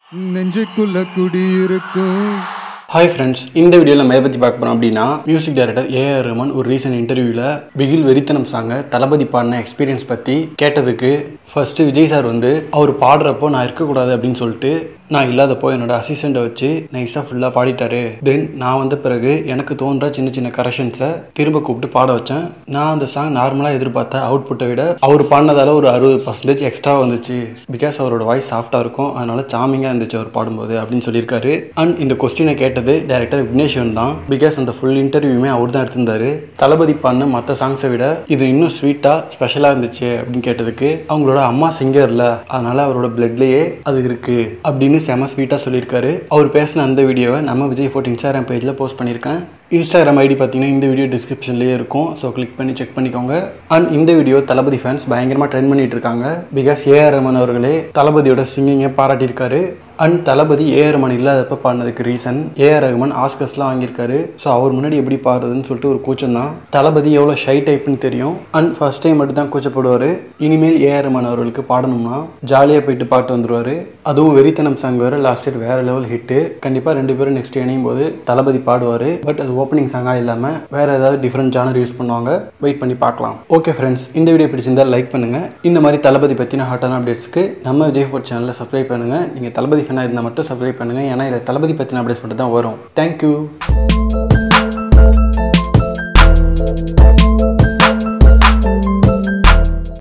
நெஞ்சுக்குள்ள குடியிருக்கும் hi friends இந்த வீடியோவில் நம்ம எதை பற்றி பார்க்க போகிறோம் அப்படின்னா மியூசிக் டைரக்டர் ஏஆர் ரஹ்மான் ஒரு ரீசன்ட் இன்டர்வியூவில் பிகில் வெறித்தனம் சாங்க தளபதி பாடின எக்ஸ்பீரியன்ஸ் பற்றி கேட்டதுக்கு ஃபர்ஸ்ட்டு விஜய் சார் வந்து அவர் பாடுறப்போ நான் இருக்கக்கூடாது அப்படின்னு சொல்லிட்டு நான் இல்லாதப்போ என்னோட அசிஸ்டண்ட்டை வச்சு நைஸாக ஃபுல்லாக பாடிட்டாரு தென் நான் வந்த பிறகு எனக்கு தோன்ற சின்ன சின்ன கரெக்ஷன்ஸை திரும்ப கூப்பிட்டு பாட வச்சேன் நான் அந்த சாங் நார்மலாக எதிர்பார்த்த அவுட்புட்டை விட அவர் பாடினதால ஒரு அறுபது பர்சன்டேஜ் எக்ஸ்ட்ரா வந்துச்சு பிகாஸ் அவரோட வாய்ஸ் சாஃப்டாக இருக்கும் அதனால சாமிங்காக இருந்துச்சு அவர் பாடும்போது அப்படின்னு சொல்லியிருக்காரு அண்ட் இந்த கொஸ்டினை கேட்டது டேரக்டர் விக்னேஸ்வன் தான் பிகாஸ் அந்த ஃபுல் இன்டர்வியூமே அவர் தான் எடுத்திருந்தாரு தளபதி பாடின மற்ற சாங்ஸை விட இது இன்னும் ஸ்வீட்டாக ஸ்பெஷலாக இருந்துச்சு அப்படின்னு கேட்டதுக்கு அவங்களோட அம்மா சிங்கர்ல அதனால அவரோட பிளட்லேயே அது இருக்கு அப்படின்னு செம ஸ்வீட்டாக சொல்லியிருக்காரு அவர் பேசின அந்த வீடியோவை நம்ம விஜய் ஃபோர்ட் இன்ஸ்டாகிராம் பேஜில் போஸ்ட் பண்ணியிருக்கேன் இன்ஸ்டாகிராம் ஐடி பார்த்தீங்கன்னா இந்த வீடியோ டிஸ்கிரிப்ஷன்லேயே இருக்கும் ஸோ கிளிக் பண்ணி செக் பண்ணிக்கோங்க அண்ட் இந்த வீடியோ தளபதி ஃபேன்ஸ் பயங்கரமாக ட்ரெண்ட் பண்ணிட்டு இருக்காங்க பிகாஸ் ஏஆர் ரமன் அவர்களே தளபதியோட சிங்கிங்கை பாராட்டியிருக்காரு அண்ட் தளபதி ஏஆர் ரஹ்மான் இல்லாதப்ப பாடினதுக்கு ரீசன் ஏஆர் ரஹ்மான் ஆஸ்கர்ஸ்லாம் வாங்கியிருக்காரு ஸோ அவர் முன்னாடி எப்படி பாடுறதுன்னு சொல்லிட்டு ஒரு கூச்சம் தான் தளபதி எவ்வளோ ஷை டைப்னு தெரியும் அண்ட் ஃபர்ஸ்ட் டைம் மட்டும் தான் கூச்சப்படுவார் இனிமேல் ஏஆர் ரஹ்மான் அவர்களுக்கு பாடணும்னா ஜாலியாக போயிட்டு பாட்டு வந்துருவார் அதுவும் வெறித்தனம் சாங் வேறு லாஸ்ட் இயர் வேறு லெவல் ஹிட்டு கண்டிப்பாக ரெண்டு பேரும் நெக்ஸ்ட் இணையும் போது தளபதி பாடுவார் பட் அது ஓப்பனிங் சாங்காக இல்லாமல் வேறு ஏதாவது டிஃப்ரெண்ட் ஜானர் யூஸ் பண்ணுவாங்க வெயிட் பண்ணி பார்க்கலாம் ஓகே ஃப்ரெண்ட்ஸ் இந்த வீடியோ பிடிச்சிருந்தா லைக் பண்ணுங்கள் இந்த மாதிரி தளபதி பற்றின ஹாட்டான அப்டேட்ஸ்க்கு நம்ம விஜய் ஃபோர்ட் சேனலில் சப்ஸ்கிரைப் பண்ணுங்கள் நீங்கள் தளபதி ஃபேனாக இருந்தால் மட்டும் சப்ஸ்கிரைப் பண்ணுங்கள் ஏன்னா இதில் தளபதி பற்றின அப்டேட்ஸ் மட்டும் தான் வரும் தேங்க்யூ